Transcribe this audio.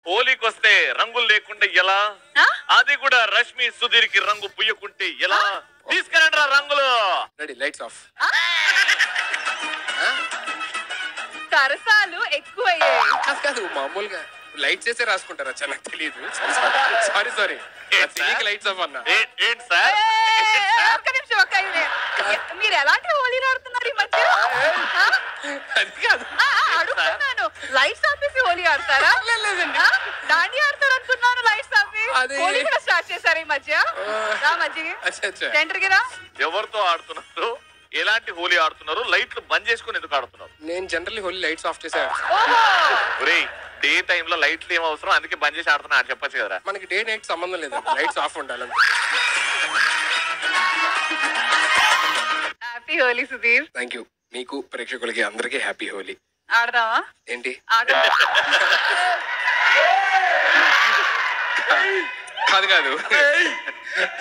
హోలీకి వస్తే రంగులు లేకుండా ఎలా ఆ? అది కూడా రష్మి సుధీర్ కి రంగు పుయ్యకుంటే ఎలా తీసుకురండి రంగులు రెడీ లైట్స్ ఆఫ్ సరసాలు ఎక్కువయ్యాయి కాదు కాదు మామూలుగా లైట్స్ వేసే రాసుకుంటారా చాలా నాకు తెలియదు సారీ సారీ ఏంటి తెలియక సార్? లైట్స్ ఆఫ్ అన్నా ఏ- ఏంటి సార్ ఏయ్, ఏంటి సార్? ఒక్క నిమిషం ఒక్క నిమిషం. మీరు ఎలాంటి హోలీ ఆడుతున్నారు ఈ మధ్య ఆ? అది కాదు ఆ, ఆ, అడుగుతున్నాను లైట్స్ ఆపేసి హోలీ ఆడతారా లేదు, లేదండి. ఆ? దాండి ఆడతారు అనుకున్నాను లైట్స్ ఆపి అది- హోలీ కూడా స్టార్ట్ చేశారు ఈ మధ్య రా మధ్య అచ్చా అచ్చా సెంటర్కి రా ఎవరితో ఆడుతున్నారు ఎలాంటి హోలీ ఆడుతున్నారు లైట్లు బంద్ చేసుకుని ఎందుకు ఆడుతున్నారు నేను జనరల్లీ హోలీ లైట్స్ ఆఫ్ చేసే ఆడతాను. ఓహో ఒరేయ్ డే టైమ్ లో లైట్లు ఏం అవసరం అందుకే బంద్ చేసి ఆడుతున్నా అని చెప్పొచ్చు కదరా మనకి డే నైట్ సంబంధం లేదు లైట్స్ ఆఫ్ ఉండాలి happy Holi Sudheer thank you మీకు ప్రేక్షకులకి అందరికీ హ్యాపీ హోలీ ఆడదామా ఏంటి ఆడదాం కాదు కాదు